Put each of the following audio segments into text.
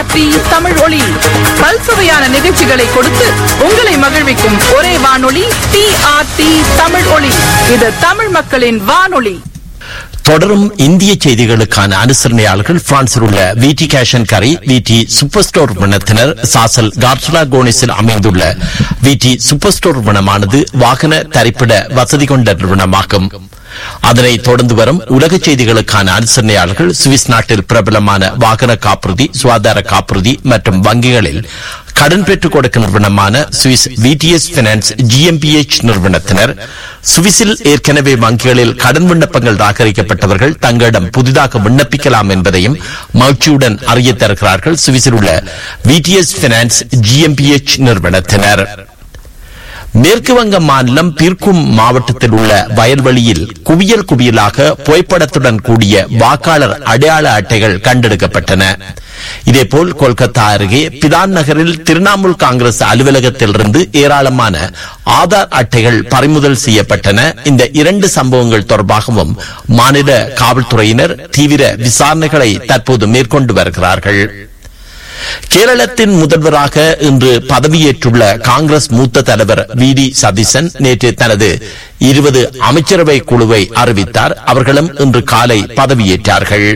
TRT Tamil ஒளி பல்சுவையான நிகழ்ச்சிகளை கொடுத்து உங்களை மகிழ்விக்கும் ஒரே வானொலி டிஆர்டி தமிழ் ஒளி இது தமிழ் மக்களின் வானொலி தொடரும் இந்திய செய்திகளுக்கான அனுசரணையாளர்கள் பிரான்சில் உள்ள விடி கேஷன் கரை விடி சூப்பர் ஸ்டோர் நிறுவனத்தினர் சாசல் கார்சுலா கோனிஸில் அமைந்துள்ள விடி சூப்பர் ஸ்டோர் நிறுவனமானது வாகன தரிப்பிட வசதி கொண்ட நிறுவனமாகும் அதனை தொடர்ந்து வரும் உலக செய்திகளுக்கான அனுசரணையாளர்கள் சுவிஸ் நாட்டில் பிரபலமான வாகன காப்புறுதி சுகாதார காப்புறுதி மற்றும் வங்கிகளில் கடன் பெற்றுக் கொடுக்கும் நிறுவனமான சுவிஸ் விடிஎஸ் பினான்ஸ் ஜிஎம்பிஎச் நிறுவனத்தினர் சுவிஸில் ஏற்கனவே வங்கிகளில் கடன் விண்ணப்பங்கள் ராகரிக்கப்பட்டவர்கள் தங்களிடம் புதிதாக விண்ணப்பிக்கலாம் என்பதையும் மகிழ்ச்சியுடன் அறிய தருகிறார்கள் சுவிஸில் உள்ள விடிஎஸ் பினான்ஸ் ஜிஎம்பிஎச் நிறுவனத்தினர் மேற்கு வங்க மாநிலம் பீர்க்கும் மாவட்டத்தில் உள்ள வயல்வெளியில் குவியல் குவியலாக புகைப்படத்துடன் கூடிய வாக்காளர் அடையாள அட்டைகள் கண்டெடுக்கப்பட்டன இதேபோல் கொல்கத்தா அருகே பிதான் நகரில் திரிணாமுல் காங்கிரஸ் அலுவலகத்திலிருந்து ஏராளமான ஆதார் அட்டைகள் பறிமுதல் செய்யப்பட்டன இந்த இரண்டு சம்பவங்கள் தொடர்பாகவும் மாநில காவல்துறையினர் தீவிர விசாரணைகளை தற்போது மேற்கொண்டு வருகிறார்கள் கேரளத்தின் முதல்வராக இன்று பதவியேற்றுள்ள காங்கிரஸ் மூத்த தலைவர் வி டி சதீசன் நேற்று தனது இருபது அமைச்சரவை குழுவை அறிவித்தார் அவர்களும் இன்று காலை பதவியேற்றார்கள்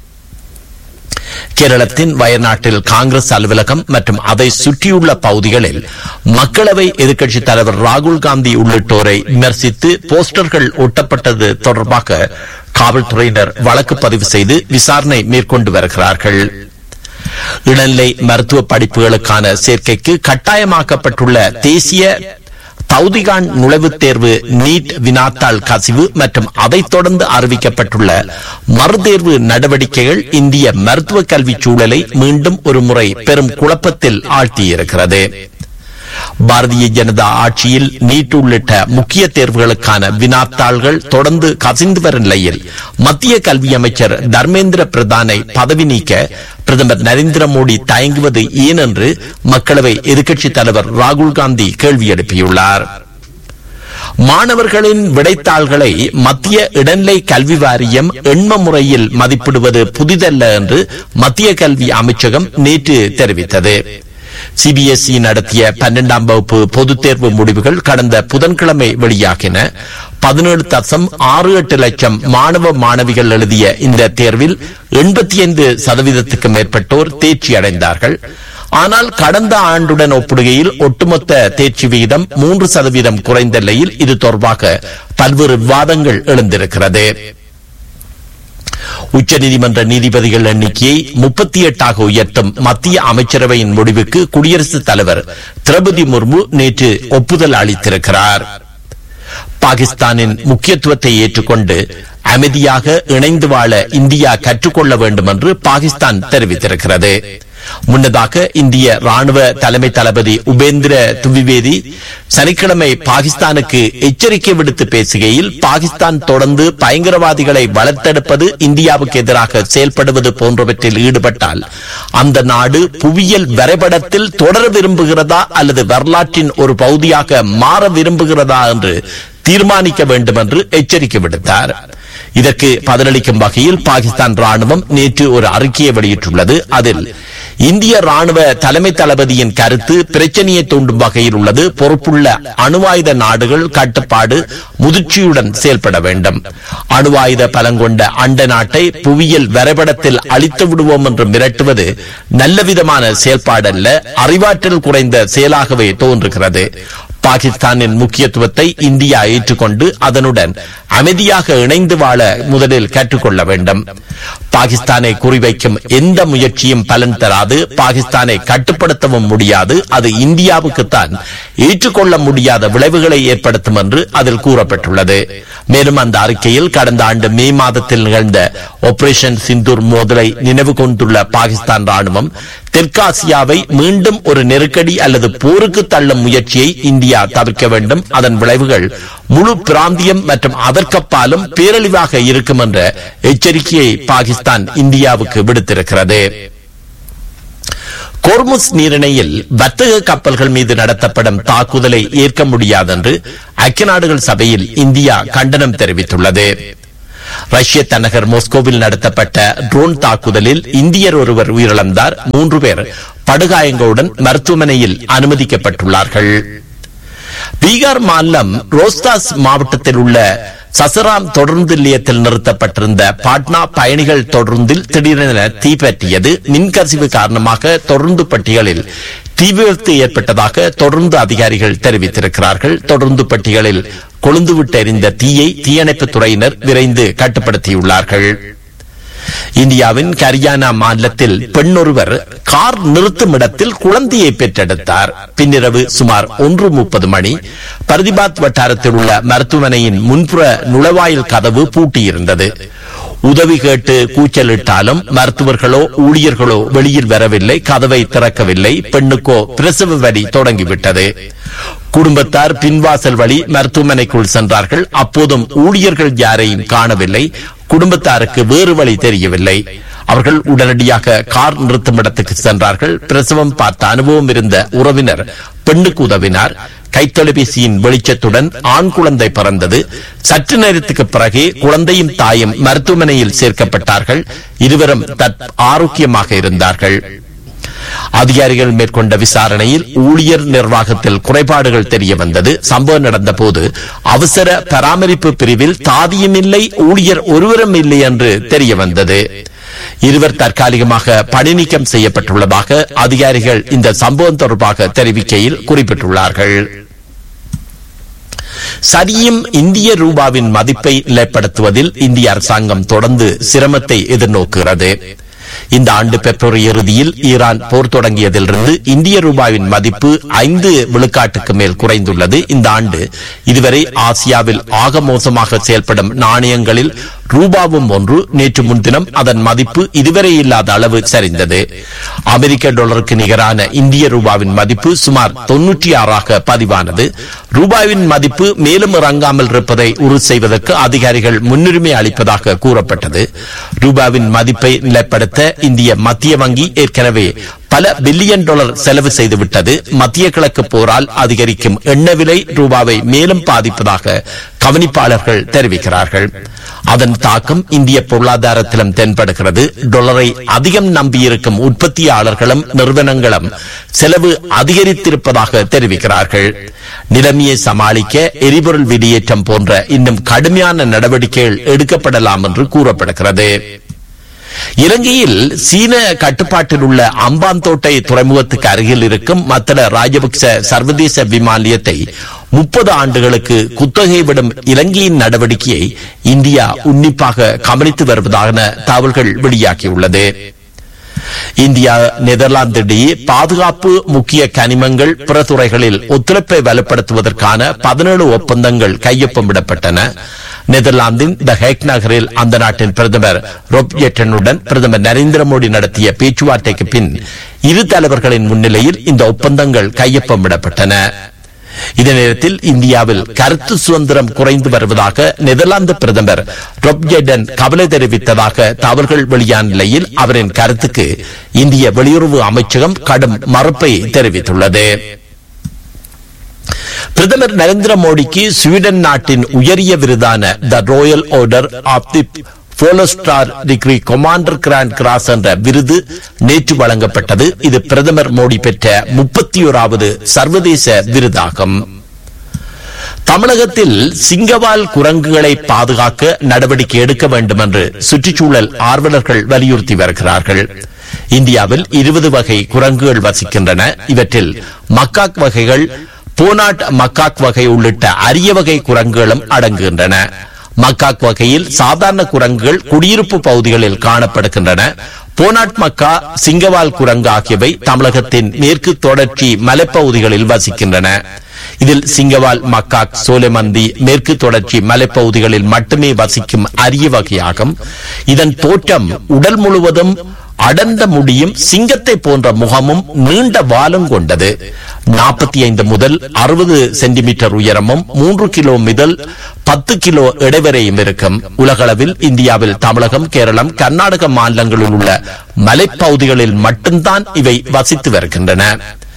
கேரளத்தின் வயநாட்டில் காங்கிரஸ் அலுவலகம் மற்றும் அதை சுற்றியுள்ள பகுதிகளில் மக்களவை எதிர்க்கட்சித் தலைவர் ராகுல் காந்தி உள்ளிட்டோரை விமர்சித்து போஸ்டர்கள் ஒட்டப்பட்டது தொடர்பாக காவல்துறையினர் வழக்கு பதிவு செய்து விசாரணை மேற்கொண்டு வருகிறார்கள் இளநிலை மருத்துவ படிப்புகளுக்கான சேர்க்கைக்கு கட்டாயமாக்கப்பட்டுள்ள தேசிய தௌதிகான் நுழைவுத் தேர்வு நீட் வினாத்தாள் கசிவு மற்றும் அதைத் தொடர்ந்து அறிவிக்கப்பட்டுள்ள மறுதேர்வு நடவடிக்கைகள் இந்திய மருத்துவ கல்வி சூழலை மீண்டும் ஒரு முறை பெரும் குழப்பத்தில் ஆழ்த்தியிருக்கிறது பாரதிய ஜனதா ஆட்சியில் நீட் உள்ளிட்ட முக்கிய தேர்வுகளுக்கான வினாத்தாள்கள் தொடர்ந்து கசிந்து வரும் நிலையில் மத்திய கல்வி அமைச்சர் தர்மேந்திர பிரதானை பதவி நீக்க பிரதமர் நரேந்திர மோடி தயங்குவது ஏன் என்று மக்களவை எதிர்க்கட்சித் தலைவர் ராகுல் காந்தி கேள்வி எழுப்பியுள்ளார் மாணவர்களின் விடைத்தாள்களை மத்திய இடைநிலை கல்வி வாரியம் எண்ம முறையில் மதிப்பிடுவது புதிதல்ல என்று மத்திய கல்வி அமைச்சகம் நேற்று தெரிவித்தது சிபிஎஸ்இ நடத்திய பன்னெண்டாம் வகுப்பு பொதுத் தேர்வு முடிவுகள் கடந்த புதன்கிழமை வெளியாகின பதினேழு தசம் ஆறு எட்டு லட்சம் மாணவ மாணவிகள் எழுதிய இந்த தேர்வில் எண்பத்தி ஐந்து சதவீதத்துக்கு மேற்பட்டோர் தேர்ச்சி அடைந்தார்கள் ஆனால் கடந்த ஆண்டுடன் ஒப்பிடுகையில் ஒட்டுமொத்த தேர்ச்சி விகிதம் மூன்று சதவீதம் குறைந்த நிலையில் இது தொடர்பாக பல்வேறு விவாதங்கள் எழுந்திருக்கிறது உச்சநீதிமன்ற நீதிபதிகள் எண்ணிக்கையை முப்பத்தி எட்டாக உயர்த்தும் மத்திய அமைச்சரவையின் முடிவுக்கு குடியரசுத் தலைவர் திரௌபதி முர்மு நேற்று ஒப்புதல் அளித்திருக்கிறார் பாகிஸ்தானின் முக்கியத்துவத்தை ஏற்றுக்கொண்டு அமைதியாக இணைந்து வாழ இந்தியா கற்றுக்கொள்ள வேண்டும் என்று பாகிஸ்தான் தெரிவித்திருக்கிறது முன்னதாக இந்திய ராணுவ தலைமை தளபதி உபேந்திர துவிவேதி சனிக்கிழமை பாகிஸ்தானுக்கு எச்சரிக்கை விடுத்து பேசுகையில் பாகிஸ்தான் தொடர்ந்து பயங்கரவாதிகளை வளர்த்தெடுப்பது இந்தியாவுக்கு எதிராக செயல்படுவது போன்றவற்றில் ஈடுபட்டால் அந்த நாடு புவியியல் வரைபடத்தில் தொடர விரும்புகிறதா அல்லது வரலாற்றின் ஒரு பகுதியாக மாற விரும்புகிறதா என்று தீர்மானிக்க வேண்டும் என்று எச்சரிக்கை விடுத்தார் இதற்கு பதிலளிக்கும் வகையில் பாகிஸ்தான் ராணுவம் நேற்று ஒரு அறிக்கையை வெளியிட்டுள்ளது அதில் இந்திய ராணுவ தலைமை தளபதியின் கருத்து பிரச்சனையை தூண்டும் வகையில் உள்ளது பொறுப்புள்ள அணுவாயுத நாடுகள் கட்டுப்பாடு முதிர்ச்சியுடன் செயல்பட வேண்டும் அணுவாயுத பலங்கொண்ட அண்ட நாட்டை புவியியல் வரைபடத்தில் அழித்து விடுவோம் என்று மிரட்டுவது நல்லவிதமான செயல்பாடல்ல அறிவாற்றல் குறைந்த செயலாகவே தோன்றுகிறது பாகிஸ்தானின் முக்கியத்துவத்தை இந்தியா ஏற்றுக்கொண்டு அதனுடன் அமைதியாக இணைந்து வாழ முதலில் கற்றுக்கொள்ள வேண்டும் பாகிஸ்தானை குறிவைக்கும் எந்த முயற்சியும் பலன் தராது பாகிஸ்தானை கட்டுப்படுத்தவும் முடியாது அது இந்தியாவுக்குத்தான் ஏற்றுக்கொள்ள முடியாத விளைவுகளை ஏற்படுத்தும் என்று அதில் கூறப்பட்டுள்ளது மேலும் அந்த அறிக்கையில் கடந்த ஆண்டு மே மாதத்தில் நிகழ்ந்த ஆபரேஷன் சிந்தூர் மோதலை நினைவு கொண்டுள்ள பாகிஸ்தான் ராணுவம் தெற்காசியாவை மீண்டும் ஒரு நெருக்கடி அல்லது போருக்கு தள்ளும் முயற்சியை இந்தியா தவிர்க்க வேண்டும் அதன் விளைவுகள் முழு பிராந்தியம் மற்றும் அதற்கப்பாலும் பேரழிவாக இருக்கும் என்ற எச்சரிக்கையை பாகிஸ்தான் இந்தியாவுக்கு விடுத்திருக்கிறது கோர்முஸ் நீரிணையில் வர்த்தக கப்பல்கள் மீது நடத்தப்படும் தாக்குதலை ஏற்க முடியாதென்று ஐக்கிய நாடுகள் சபையில் இந்தியா கண்டனம் தெரிவித்துள்ளது ரஷ்ய தலைநகர் மாஸ்கோவில் நடத்தப்பட்ட ட்ரோன் தாக்குதலில் இந்தியர் ஒருவர் உயிரிழந்தார் மூன்று பேர் படுகாயங்களுடன் மருத்துவமனையில் அனுமதிக்கப்பட்டுள்ளார்கள் பீகார் மாநிலம் ரோஸ்தாஸ் மாவட்டத்தில் உள்ள சசராம் தொடர்ந்து நிலையத்தில் நிறுத்தப்பட்டிருந்த பாட்னா பயணிகள் தொடர்ந்தில் திடீரென தீப்பற்றியது மின்கசிவு காரணமாக தொடர்ந்து பட்டிகளில் தீ விபத்து ஏற்பட்டதாக தொடர்ந்து அதிகாரிகள் தெரிவித்திருக்கிறார்கள் தொடர்ந்து பட்டிகளில் கொழுந்துவிட்டு எறிந்த தீயை தீயணைப்புத் துறையினர் விரைந்து கட்டுப்படுத்தியுள்ளார்கள் இந்தியாவின் ஹரியானா மாநிலத்தில் பெண்ணொருவர் கார் நிறுத்தும் இடத்தில் குழந்தையை பெற்றெடுத்தார் பின்னிரவு சுமார் ஒன்று முப்பது மணி பர்திபாத் வட்டாரத்தில் உள்ள மருத்துவமனையின் முன்புற நுழைவாயில் கதவு பூட்டியிருந்தது உதவி கேட்டு கூச்சலிட்டாலும் மருத்துவர்களோ ஊழியர்களோ வெளியில் வரவில்லை கதவை திறக்கவில்லை பெண்ணுக்கோ பிரசவ வலி தொடங்கிவிட்டது குடும்பத்தார் பின்வாசல் வழி மருத்துவமனைக்குள் சென்றார்கள் அப்போதும் ஊழியர்கள் யாரையும் காணவில்லை குடும்பத்தாருக்கு வேறு வழி தெரியவில்லை அவர்கள் உடனடியாக கார் நிறுத்தும் இடத்துக்கு சென்றார்கள் பிரசவம் பார்த்த அனுபவம் இருந்த உறவினர் பெண்ணுக்கு உதவினார் கைத்தொலைபேசியின் வெளிச்சத்துடன் ஆண் குழந்தை பிறந்தது சற்று நேரத்துக்கு பிறகு குழந்தையும் தாயும் மருத்துவமனையில் சேர்க்கப்பட்டார்கள் இருவரும் தற் ஆரோக்கியமாக இருந்தார்கள் அதிகாரிகள் மேற்கொண்ட விசாரணையில் ஊழியர் நிர்வாகத்தில் குறைபாடுகள் தெரிய வந்தது சம்பவம் நடந்த போது அவசர பராமரிப்பு பிரிவில் தாதியும் இல்லை ஊழியர் ஒருவரும் இல்லை என்று தெரிய வந்தது இருவர் தற்காலிகமாக பணி நீக்கம் செய்யப்பட்டுள்ளதாக அதிகாரிகள் இந்த சம்பவம் தொடர்பாக தெரிவிக்கையில் குறிப்பிட்டுள்ளார்கள் சரியும் இந்திய ரூபாவின் மதிப்பை நிலைப்படுத்துவதில் இந்திய அரசாங்கம் தொடர்ந்து சிரமத்தை எதிர்நோக்குகிறது இந்த ஆண்டு பிப்ரவரி இறுதியில் ஈரான் போர் தொடங்கியதிலிருந்து இந்திய ரூபாயின் மதிப்பு ஐந்து விழுக்காட்டுக்கு மேல் குறைந்துள்ளது இந்த ஆண்டு இதுவரை ஆசியாவில் ஆக மோசமாக செயல்படும் நாணயங்களில் ரூபாவும் ஒன்று நேற்று முன்தினம் அதன் மதிப்பு இதுவரை இல்லாத அளவு சரிந்தது அமெரிக்க டாலருக்கு நிகரான இந்திய ரூபாவின் மதிப்பு சுமார் தொன்னூற்றி ஆறாக பதிவானது ரூபாவின் மதிப்பு மேலும் இறங்காமல் இருப்பதை உறுதி செய்வதற்கு அதிகாரிகள் முன்னுரிமை அளிப்பதாக கூறப்பட்டது ரூபாவின் மதிப்பை நிலைப்படுத்த இந்திய மத்திய வங்கி ஏற்கனவே பல பில்லியன் டாலர் செலவு செய்துவிட்டது மத்திய கிழக்கு போரால் அதிகரிக்கும் எண்ணெய் விலை ரூபாவை மேலும் பாதிப்பதாக கவனிப்பாளர்கள் தெரிவிக்கிறார்கள் அதன் தாக்கம் இந்திய பொருளாதாரத்திலும் தென்படுகிறது டாலரை அதிகம் நம்பியிருக்கும் உற்பத்தியாளர்களும் நிறுவனங்களும் செலவு அதிகரித்திருப்பதாக தெரிவிக்கிறார்கள் நிலைமையை சமாளிக்க எரிபொருள் வெளியேற்றம் போன்ற இன்னும் கடுமையான நடவடிக்கைகள் எடுக்கப்படலாம் என்று கூறப்படுகிறது இலங்கையில் சீன கட்டுப்பாட்டில் உள்ள அம்பாந்தோட்டை துறைமுகத்துக்கு அருகில் இருக்கும் மத்தள ராஜபக்ச சர்வதேச விமான நிலையத்தை முப்பது ஆண்டுகளுக்கு குத்தகை விடும் இலங்கையின் நடவடிக்கையை இந்தியா உன்னிப்பாக கவனித்து வருவதாக தகவல்கள் வெளியாகியுள்ளது இந்தியா நெதர்லாந்து இடையே பாதுகாப்பு முக்கிய கனிமங்கள் பிற துறைகளில் ஒத்துழைப்பை வலுப்படுத்துவதற்கான பதினேழு ஒப்பந்தங்கள் கையொப்பமிடப்பட்டன நெதர்லாந்தின் த ஹேக் நகரில் அந்த நாட்டின் பிரதமர் ரொப் ஜெட்டனுடன் பிரதமர் நரேந்திர மோடி நடத்திய பேச்சுவார்த்தைக்கு பின் இரு தலைவர்களின் முன்னிலையில் இந்த ஒப்பந்தங்கள் கையொப்பமிடப்பட்டன இதே நேரத்தில் இந்தியாவில் கருத்து சுதந்திரம் குறைந்து வருவதாக நெதர்லாந்து பிரதமர் ரொப் ஜெடன் கவலை தெரிவித்ததாக தகவல்கள் வெளியான நிலையில் அவரின் கருத்துக்கு இந்திய வெளியுறவு அமைச்சகம் கடும் மறுப்பை தெரிவித்துள்ளது பிரதமர் நரேந்திர மோடிக்கு ஸ்வீடன் நாட்டின் உயரிய விருதான the Royal Order of the Polar Star Degree Commander Grand Cross என்ற விருது நேற்று வழங்கப்பட்டது இது பிரதமர் மோடி பெற்ற முப்பத்தி ஓராவது சர்வதேச விருதாகும் தமிழகத்தில் சிங்கவால் குரங்குகளை பாதுகாக்க நடவடிக்கை எடுக்க வேண்டும் என்று சுற்றுச்சூழல் ஆர்வலர்கள் வலியுறுத்தி வருகிறார்கள் இந்தியாவில் இருபது வகை குரங்குகள் வசிக்கின்றன இவற்றில் மக்காக் வகைகள் போனாட் மக்காக் வகை உள்ளிட்ட அரிய வகை குரங்குகளும் அடங்குகின்றன மக்காக் வகையில் சாதாரண குரங்குகள் குடியிருப்பு பகுதிகளில் காணப்படுகின்றன போனாட் மக்கா சிங்கவால் குரங்கு ஆகியவை தமிழகத்தின் மேற்கு தொடர்ச்சி மலைப்பகுதிகளில் வசிக்கின்றன இதில் சிங்கவால் மக்காக் சோலைமந்தி மேற்கு தொடர்ச்சி மலைப்பகுதிகளில் மட்டுமே வசிக்கும் அரிய வகையாகும் இதன் தோற்றம் உடல் முழுவதும் அடர்ந்த முடியும் சிங்கத்தை போன்ற முகமும் நீண்ட வாலும் கொண்டது நாற்பத்தி ஐந்து முதல் அறுபது சென்டிமீட்டர் உயரமும் மூன்று கிலோ முதல் பத்து கிலோ இடைவரையும் இருக்கும் உலகளவில் இந்தியாவில் தமிழகம் கேரளம் கர்நாடக மாநிலங்களில் உள்ள மலைப்பகுதிகளில் மட்டும்தான் இவை வசித்து வருகின்றன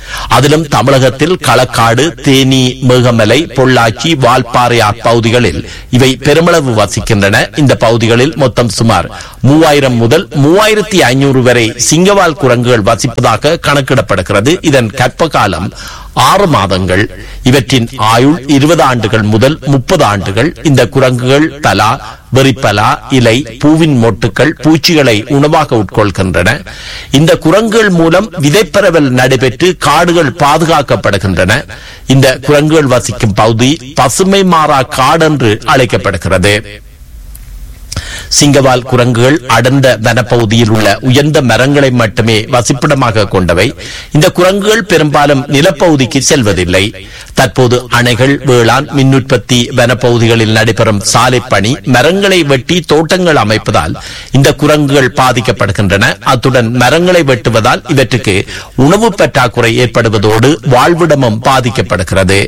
அதிலும் தமிழகத்தில் களக்காடு தேனி மேகமலை பொள்ளாச்சி வால்பாறை பகுதிகளில் இவை பெருமளவு வசிக்கின்றன இந்த பகுதிகளில் மொத்தம் சுமார் மூவாயிரம் முதல் மூவாயிரத்தி ஐநூறு வரை சிங்கவால் குரங்குகள் வசிப்பதாக கணக்கிடப்படுகிறது இதன் கற்ப காலம் ஆறு மாதங்கள் இவற்றின் ஆயுள் இருபது ஆண்டுகள் முதல் முப்பது ஆண்டுகள் இந்த குரங்குகள் பலா வெறிப்பலா இலை பூவின் மொட்டுக்கள் பூச்சிகளை உணவாக உட்கொள்கின்றன இந்த குரங்குகள் மூலம் விதைப்பரவல் நடைபெற்று காடுகள் பாதுகாக்கப்படுகின்றன இந்த குரங்குகள் வசிக்கும் பகுதி பசுமை மாறா காடென்று அழைக்கப்படுகிறது சிங்கவால் குரங்குகள் அடர்ந்த வனப்பகுதியில் உள்ள உயர்ந்த மரங்களை மட்டுமே வசிப்பிடமாக கொண்டவை இந்த குரங்குகள் பெரும்பாலும் நிலப்பகுதிக்கு செல்வதில்லை தற்போது அணைகள் வேளாண் மின்னுற்பத்தி வனப்பகுதிகளில் நடைபெறும் சாலை பணி மரங்களை வெட்டி தோட்டங்கள் அமைப்பதால் இந்த குரங்குகள் பாதிக்கப்படுகின்றன அத்துடன் மரங்களை வெட்டுவதால் இவற்றுக்கு உணவு பற்றாக்குறை ஏற்படுவதோடு வாழ்விடமும் பாதிக்கப்படுகிறது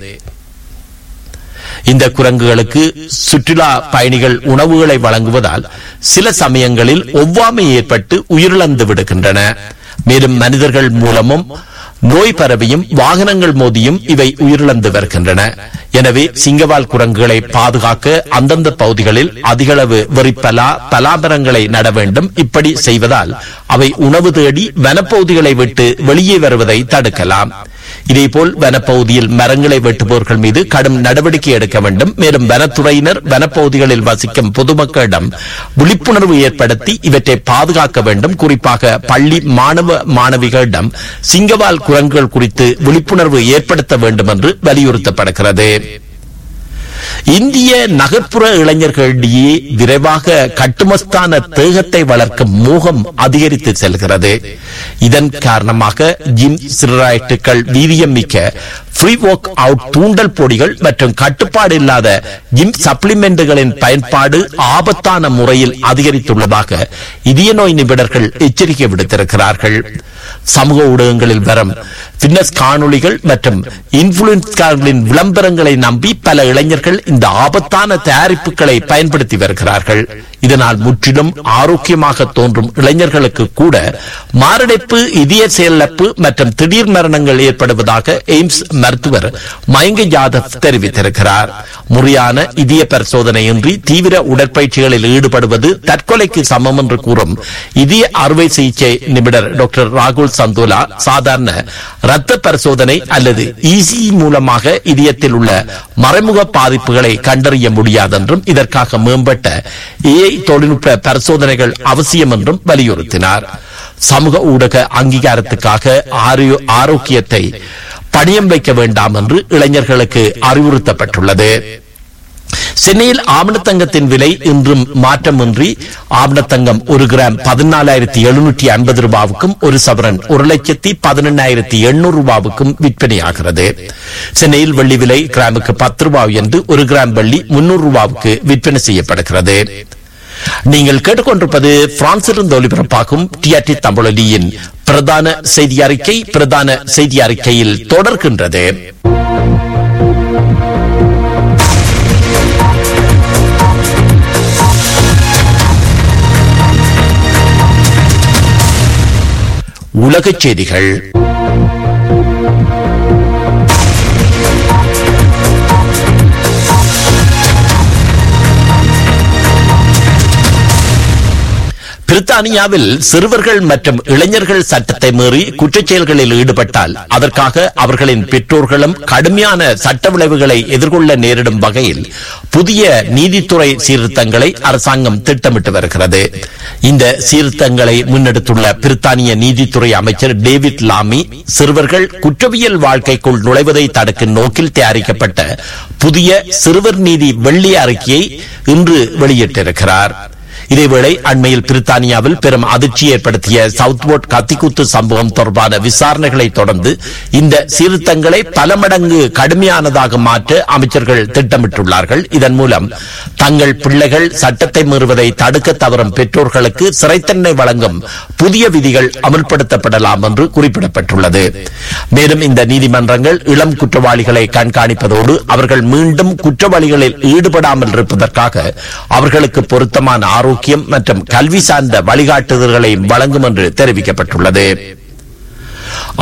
இந்த குரங்குகளுக்கு சுற்றுலா பயணிகள் உணவுகளை வழங்குவதால் சில சமயங்களில் ஒவ்வாமை ஏற்பட்டு உயிரிழந்து விடுகின்றன மேலும் மனிதர்கள் மூலமும் நோய் பரவியும் வாகனங்கள் மோதியும் இவை உயிரிழந்து வருகின்றன எனவே சிங்கவால் குரங்குகளை பாதுகாக்க அந்தந்த பகுதிகளில் அதிகளவு வெறிப்பலா பலாமரங்களை நட வேண்டும் இப்படி செய்வதால் அவை உணவு தேடி வனப்பகுதிகளை விட்டு வெளியே வருவதை தடுக்கலாம் இதேபோல் வனப்பகுதியில் மரங்களை வெட்டுபவர்கள் மீது கடும் நடவடிக்கை எடுக்க வேண்டும் மேலும் வனத்துறையினர் வனப்பகுதிகளில் வசிக்கும் பொதுமக்களிடம் விழிப்புணர்வு ஏற்படுத்தி இவற்றை பாதுகாக்க வேண்டும் குறிப்பாக பள்ளி மாணவ மாணவிகளிடம் சிங்கவால் குரங்குகள் குறித்து விழிப்புணர்வு ஏற்படுத்த வேண்டும் என்று வலியுறுத்தப்படுகிறது இந்திய நகர்ப்புற இளைஞர்களிடையே விரைவாக கட்டுமஸ்தான தேகத்தை வளர்க்கும் மோகம் அதிகரித்து செல்கிறது இதன் காரணமாக ஜிம் சிறாய்ட்டுகள் வீரியம் மிக்க ஃப்ரீ ஒர்க் அவுட் தூண்டல் பொடிகள் மற்றும் கட்டுப்பாடு இல்லாத ஜிம் சப்ளிமெண்ட்டுகளின் பயன்பாடு ஆபத்தான முறையில் அதிகரித்துள்ளதாக இதய நோய் நிபுணர்கள் எச்சரிக்கை விடுத்திருக்கிறார்கள் சமூக ஊடகங்களில் வரும் பிட்னஸ் காணொளிகள் மற்றும் இன்ஃபுளுன்ஸ்களின் விளம்பரங்களை நம்பி பல இளைஞர்கள் இந்த ஆபத்தான தயாரிப்புகளை பயன்படுத்தி வருகிறார்கள் இதனால் முற்றிலும் ஆரோக்கியமாக தோன்றும் இளைஞர்களுக்கு கூட மாரடைப்பு இதய செயலிழப்பு மற்றும் திடீர் மரணங்கள் ஏற்படுவதாக எய்ம்ஸ் மருத்துவர் மயங்க யாதவ் தெரிவித்திருக்கிறார் முறையான இதய பரிசோதனையின்றி தீவிர உடற்பயிற்சிகளில் ஈடுபடுவது தற்கொலைக்கு சமம் என்று கூறும் இதய அறுவை சிகிச்சை நிபுணர் டாக்டர் ராகுல் சந்தோலா சாதாரண இரத்த பரிசோதனை அல்லது இசி மூலமாக இதயத்தில் உள்ள மறைமுக பாதிப்புகளை கண்டறிய முடியாதென்றும் இதற்காக மேம்பட்ட ஏஐ தொழில்நுட்ப பரிசோதனைகள் அவசியம் என்றும் வலியுறுத்தினார் சமூக ஊடக அங்கீகாரத்துக்காக ஆரியோ- ஆரோக்கியத்தை பணியம் வைக்க வேண்டாம் என்று இளைஞர்களுக்கு அறிவுறுத்தப்பட்டுள்ளது சென்னையில் ஆவணத்தங்கத்தின் விலை இன்றும் மாற்றமின்றி ஆவணத்தங்கம் ஒரு கிராம் பதினாலாயிரத்தி எழுநூற்றி ஐம்பது ரூபாவுக்கும் ஒரு சவரன் ஒரு லட்சத்தி பதினெண்ணாயிரத்தி எண்ணூறு ரூபாவுக்கும் விற்பனையாகிறது சென்னையில் வெள்ளி விலை கிராமுக்கு பத்து ரூபாய் என்று ஒரு கிராம் வெள்ளி முன்னூறு ரூபாவுக்கு விற்பனை செய்யப்படுகிறது நீங்கள் கேட்டுக்கொண்டிருப்பது பிரான்சிலிருந்து ஒலிபரப்பாகும் டிஆர்டி தமிழொலியின் பிரதான செய்தி அறிக்கை பிரதான செய்தி அறிக்கையில் தொடர்கின்றது உலகச் செய்திகள் பிரித்தானியாவில் சிறுவர்கள் மற்றும் இளைஞர்கள் சட்டத்தை மீறி குற்றச் செயல்களில் ஈடுபட்டால் அதற்காக அவர்களின் பெற்றோர்களும் கடுமையான சட்ட விளைவுகளை எதிர்கொள்ள நேரிடும் வகையில் புதிய நீதித்துறை சீர்திருத்தங்களை அரசாங்கம் திட்டமிட்டு வருகிறது இந்த சீர்திருத்தங்களை முன்னெடுத்துள்ள பிரித்தானிய நீதித்துறை அமைச்சர் டேவிட் லாமி சிறுவர்கள் குற்றவியல் வாழ்க்கைக்குள் நுழைவதை தடுக்கும் நோக்கில் தயாரிக்கப்பட்ட புதிய சிறுவர் நீதி வெள்ளி அறிக்கையை இன்று வெளியிட்டிருக்கிறார் இதேவேளை அண்மையில் பிரித்தானியாவில் பெரும் அதிர்ச்சி ஏற்படுத்திய சவுத்வோர்ட் கத்திக்குத்து சம்பவம் தொடர்பான விசாரணைகளை தொடர்ந்து இந்த சீர்திருத்தங்களை பல மடங்கு கடுமையானதாக மாற்ற அமைச்சர்கள் திட்டமிட்டுள்ளார்கள் இதன் மூலம் தங்கள் பிள்ளைகள் சட்டத்தை மீறுவதை தடுக்க தவறும் பெற்றோர்களுக்கு சிறைத்தண்டனை வழங்கும் புதிய விதிகள் அமல்படுத்தப்படலாம் என்று குறிப்பிடப்பட்டுள்ளது மேலும் இந்த நீதிமன்றங்கள் இளம் குற்றவாளிகளை கண்காணிப்பதோடு அவர்கள் மீண்டும் குற்றவாளிகளில் ஈடுபடாமல் இருப்பதற்காக அவர்களுக்கு பொருத்தமான ஆரோக்கியம் மற்றும் கல்வி சார்ந்த வழிகாட்டுதல்களை வழங்கும் என்று தெரிவிக்கப்பட்டுள்ளது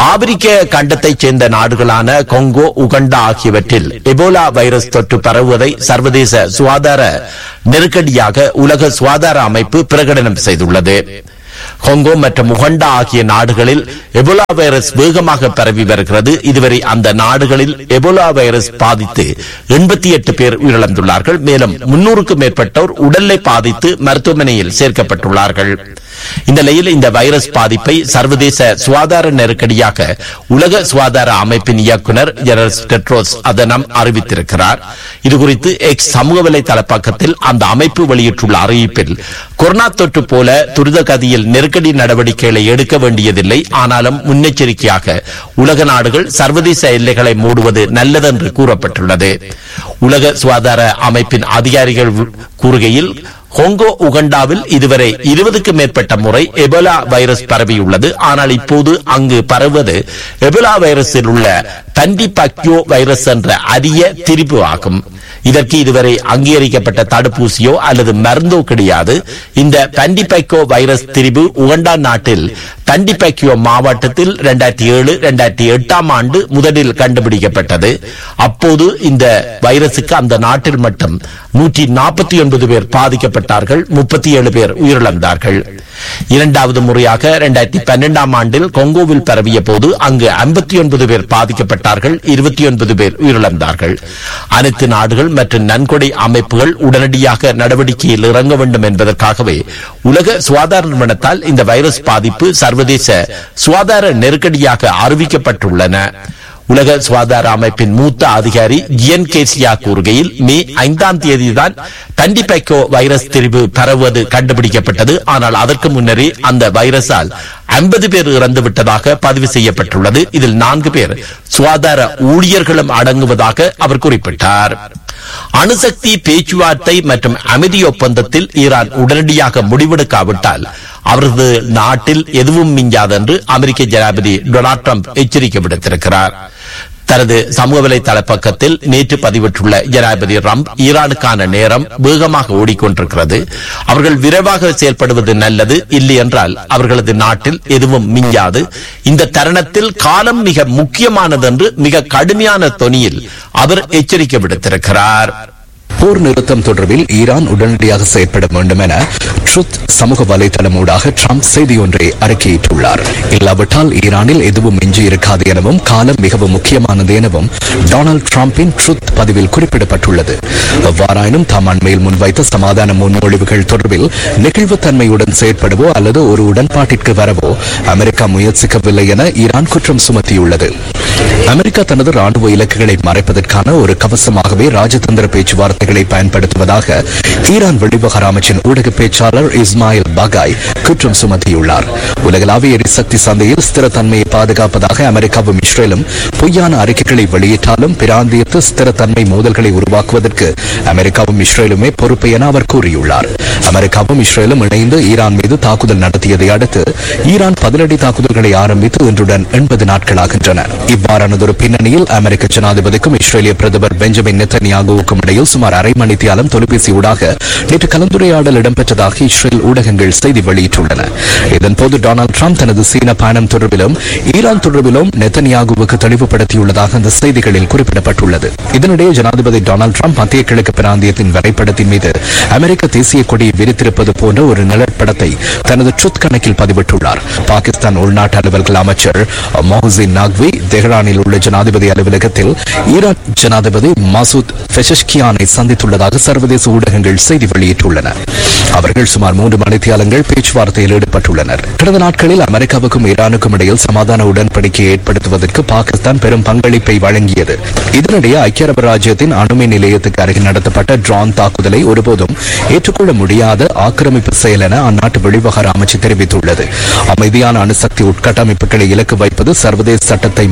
ஆப்பிரிக்க கண்டத்தைச் சேர்ந்த நாடுகளான கொங்கோ உகண்டா ஆகியவற்றில் எபோலா வைரஸ் தொற்று பரவுவதை சர்வதேச சுகாதார நெருக்கடியாக உலக சுகாதார அமைப்பு பிரகடனம் செய்துள்ளது கொங்கோ மற்றும் உகண்டா ஆகிய நாடுகளில் எபோலா வைரஸ் வேகமாக பரவி வருகிறது இதுவரை அந்த நாடுகளில் எபோலா வைரஸ் பாதித்து எண்பத்தி எட்டு பேர் உயிரிழந்துள்ளார்கள் மேலும் முன்னூறுக்கும் மேற்பட்டோர் உடலை பாதித்து மருத்துவமனையில் சேர்க்கப்பட்டுள்ளார்கள் இந்த நிலையில் இந்த வைரஸ் பாதிப்பை சர்வதேச சுகாதார நெருக்கடியாக உலக சுகாதார அமைப்பின் இயக்குனர் ஜெனரல் டெட்ரோஸ் அதனம் அறிவித்திருக்கிறார் இதுகுறித்து எக்ஸ் சமூக வலைதள பக்கத்தில் அந்த அமைப்பு வெளியிட்டுள்ள அறிவிப்பில் கொரோனா தொற்று போல துரித கதியில் நெருக்கடி நடவடிக்கைகளை எடுக்க வேண்டியதில்லை ஆனாலும் முன்னெச்சரிக்கையாக உலக நாடுகள் சர்வதேச எல்லைகளை மூடுவது நல்லதென்று கூறப்பட்டுள்ளது உலக சுகாதார அமைப்பின் அதிகாரிகள் கூறுகையில் கொங்கோ உகண்டாவில் இதுவரை இருபதுக்கும் மேற்பட்ட முறை எபோலா வைரஸ் பரவியுள்ளது ஆனால் இப்போது அங்கு பரவுவது எபோலா வைரஸில் உள்ள பண்டிபாக்யோ வைரஸ் என்ற அரிய திரிபு ஆகும் இதற்கு இதுவரை அங்கீகரிக்கப்பட்ட தடுப்பூசியோ அல்லது மருந்தோ கிடையாது இந்த பண்டிபைக்கோ வைரஸ் திரிபு உகண்டா நாட்டில் பண்டிபைக்கியோ மாவட்டத்தில் இரண்டாயிரத்தி ஏழு இரண்டாயிரத்தி எட்டாம் ஆண்டு முதலில் கண்டுபிடிக்கப்பட்டது அப்போது இந்த வைரசுக்கு அந்த நாட்டில் மட்டும் நூற்றி நாற்பத்தி ஒன்பது பேர் பாதிக்கப்பட்டார்கள் முப்பத்தி ஏழு பேர் உயிரிழந்தார்கள் இரண்டாவது முறையாக இரண்டாயிரத்தி பன்னெண்டாம் ஆண்டில் கொங்கோவில் பரவிய போது அங்கு ஐம்பத்தி ஒன்பது பேர் பாதிக்கப்பட்டார்கள் இருபத்தி ஒன்பது பேர் உயிரிழந்தார்கள் அனைத்து நாடுகள் மற்றும் நன்கொடை அமைப்புகள் உடனடியாக நடவடிக்கையில் இறங்க வேண்டும் என்பதற்காகவே உலக சுகாதார நிறுவனத்தால் இந்த வைரஸ் பாதிப்பு சர்வதேச சுகாதார நெருக்கடியாக அறிவிக்கப்பட்டுள்ளன உலக சுகாதார அமைப்பின் மூத்த அதிகாரி ஜியன் கேசியா கூறுகையில் மே ஐந்தாம் தேதிதான் பண்டிபைக்கோ வைரஸ் திரிவு பரவுவது கண்டுபிடிக்கப்பட்டது ஆனால் அதற்கு முன்னரே அந்த வைரஸால் ஐம்பது பேர் இறந்து விட்டதாக பதிவு செய்யப்பட்டுள்ளது இதில் நான்கு பேர் சுகாதார ஊழியர்களும் அடங்குவதாக அவர் குறிப்பிட்டார் அணுசக்தி பேச்சுவார்த்தை மற்றும் அமைதி ஒப்பந்தத்தில் ஈரான் உடனடியாக முடிவெடுக்காவிட்டால் அவரது நாட்டில் எதுவும் மிஞ்சாதென்று அமெரிக்க ஜனாதிபதி டொனால்ட் ட்ரம்ப் எச்சரிக்கை விடுத்திருக்கிறார் தனது சமூக வலைதள பக்கத்தில் நேற்று பதிவிட்டுள்ள ஜனாதிபதி ட்ரம்ப் ஈரானுக்கான நேரம் வேகமாக ஓடிக்கொண்டிருக்கிறது அவர்கள் விரைவாக செயல்படுவது நல்லது இல்லை என்றால் அவர்களது நாட்டில் எதுவும் மிஞ்சாது இந்த தருணத்தில் காலம் மிக முக்கியமானது என்று மிக கடுமையான தொனியில் அவர் எச்சரிக்கை விடுத்திருக்கிறார் போர் நிறுத்தம் தொடர்பில் ஈரான் உடனடியாக செயற்பட வேண்டும் என ட்ருத் சமூக வலைதளம் ஊடாக ட்ரம்ப் செய்தி ஒன்றை அறிக்கையிட்டுள்ளார் இல்லாவிட்டால் ஈரானில் எதுவும் மிஞ்சி இருக்காது எனவும் காலம் மிகவும் முக்கியமானது எனவும் டொனால்டு டிரம்பின் ட்ருத் பதிவில் குறிப்பிடப்பட்டுள்ளது எவ்வாறாயினும் தாம் அண்மையில் முன்வைத்த சமாதான முன்மொழிவுகள் தொடர்பில் நெகிழ்வுத்தன்மையுடன் செயற்படவோ அல்லது ஒரு உடன்பாட்டிற்கு வரவோ அமெரிக்கா முயற்சிக்கவில்லை என ஈரான் குற்றம் சுமத்தியுள்ளது அமெரிக்கா தனது ராணுவ இலக்குகளை மறைப்பதற்கான ஒரு கவசமாகவே ராஜதந்திர பேச்சுவார்த்தைகளை பயன்படுத்துவதாக ஈரான் வெளிவகார அமைச்சின் ஊடக பேச்சாளர் இஸ்மாயில் பகாய் குற்றம் சுமத்தியுள்ளார் உலகளாவிய எரிசக்தி சந்தையில் ஸ்திரத்தன்மையை பாதுகாப்பதாக அமெரிக்காவும் இஸ்ரேலும் பொய்யான அறிக்கைகளை வெளியிட்டாலும் பிராந்தியத்து ஸ்திரத்தன்மை மோதல்களை உருவாக்குவதற்கு அமெரிக்காவும் இஸ்ரேலுமே பொறுப்பு என அவர் கூறியுள்ளார் அமெரிக்காவும் இஸ்ரேலும் இணைந்து ஈரான் மீது தாக்குதல் நடத்தியதை அடுத்து ஈரான் பதிலடி தாக்குதல்களை ஆரம்பித்து இன்றுடன் எண்பது நாட்களாகின்றன இவ்வாறானதொரு பின்னணியில் அமெரிக்க ஜனாதிபதிக்கும் இஸ்ரேலிய பிரதமர் பெஞ்சமின் நெத்தன்யாகுவுக்கும் இடையில் சுமார் அரை மணித்தியாலம் தொலைபேசி ஊடாக நேற்று கலந்துரையாடல் இடம்பெற்றதாக இஸ்ரேல் ஊடகங்கள் செய்தி வெளியிட்டுள்ளன இதன்போது டொனால்டு ட்ரம்ப் தனது சீன பயணம் தொடர்பிலும் ஈரான் தொடர்பிலும் நெத்தன்யாகுவுக்கு தெளிவுபடுத்தியுள்ளதாக அந்த செய்திகளில் குறிப்பிடப்பட்டுள்ளது இதனிடையே ஜனாதிபதி டொனால்டு ட்ரம்ப் மத்திய கிழக்கு பிராந்தியத்தின் வரைபடத்தின் மீது அமெரிக்க தேசிய கொடியை விரித்திருப்பது போன்ற ஒரு நிழற்படத்தை தனது ட்ருத் கணக்கில் பதிவிட்டுள்ளார் பாகிஸ்தான் உள்நாட்டு அலுவல்கள் அமைச்சர் மொஹசின் நாக்வி தெஹ்ரானில் உள்ள ஜனாதிபதி அலுவலகத்தில் ஈரான் ஜனாதிபதி மசூத் பெஷஷ்கியானை சந்தித்துள்ளதாக சர்வதேச ஊடகங்கள் செய்தி வெளியிட்டுள்ளன அவர்கள் சுமார் மூன்று மணித்தியாலங்கள் பேச்சுவார்த்தையில் ஈடுபட்டுள்ளனர் கடந்த நாட்களில் அமெரிக்காவுக்கும் ஈரானுக்கும் இடையில் சமாதான உடன்படிக்கையை ஏற்படுத்துவதற்கு பாகிஸ்தான் பெரும் பங்களிப்பை வழங்கியது இதனிடையே ஐக்கிய அரபு ராஜ்யத்தின் அணுமின் நிலையத்துக்கு அருகில் நடத்தப்பட்ட ட்ரான் தாக்குதலை ஒருபோதும் ஏற்றுக்கொள்ள முடியாத ஆக்கிரமிப்பு செயல் என அந்நாட்டு வெளிவகார அமைச்சு தெரிவித்துள்ளது அமைதியான அணுசக்தி உட்கட்டமைப்புகளை இலக்கு வைப்பது சர்வதேச சட்டத்தை மாத்திரமல்ல